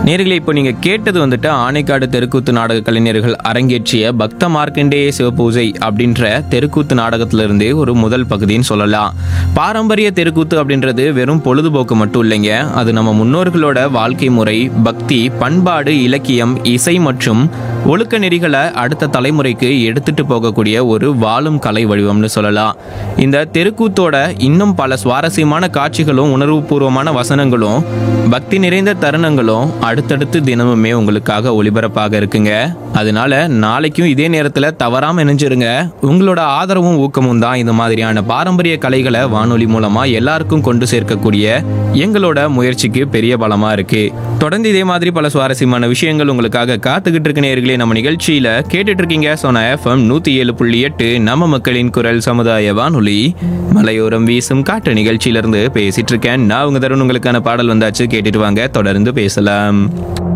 நேர்களே இப்போ நீங்கள் கேட்டது வந்துட்டு ஆனைக்காடு தெருக்கூத்து நாடக கலைஞர்கள் அரங்கேற்றிய பக்த மார்க்கண்டேய சிவபூஜை அப்படின்ற தெருக்கூத்து நாடகத்திலிருந்தே ஒரு முதல் பகுதின்னு சொல்லலாம் பாரம்பரிய தெருக்கூத்து அப்படின்றது வெறும் பொழுதுபோக்கு மட்டும் இல்லைங்க அது நம்ம முன்னோர்களோட வாழ்க்கை முறை பக்தி பண்பாடு இலக்கியம் இசை மற்றும் ஒழுக்க நெறிகளை அடுத்த தலைமுறைக்கு எடுத்துட்டு போகக்கூடிய ஒரு வாழும் கலை வடிவம்னு சொல்லலாம் இந்த தெருக்கூத்தோட இன்னும் பல சுவாரஸ்யமான காட்சிகளும் உணர்வுபூர்வமான வசனங்களும் பக்தி நிறைந்த தருணங்களும் அடுத்தடுத்து தினமுமே உங்களுக்காக ஒளிபரப்பாக இருக்குங்க அதனால நாளைக்கும் இதே நேரத்தில் தவறாம இணைஞ்சிருங்க உங்களோட ஆதரவும் ஊக்கமும் தான் இந்த மாதிரியான பாரம்பரிய கலைகளை வானொலி மூலமா எல்லாருக்கும் கொண்டு சேர்க்கக்கூடிய எங்களோட முயற்சிக்கு பெரிய பலமா இருக்கு தொடர்ந்து இதே மாதிரி பல சுவாரஸ்யமான விஷயங்கள் உங்களுக்காக காத்துக்கிட்டு இருக்க நேர்களே நம்ம நிகழ்ச்சியில கேட்டுட்டு இருக்கீங்க சோனா எஃப்எம் நூத்தி ஏழு புள்ளி எட்டு நம்ம மக்களின் குரல் சமுதாய வானொலி மலையோரம் வீசும் காற்று நிகழ்ச்சியிலிருந்து பேசிட்டு இருக்கேன் நான் உங்க தருண் உங்களுக்கான பாடல் வந்தாச்சு கேட்டுட்டு வாங்க தொடர்ந்து பேசலாம்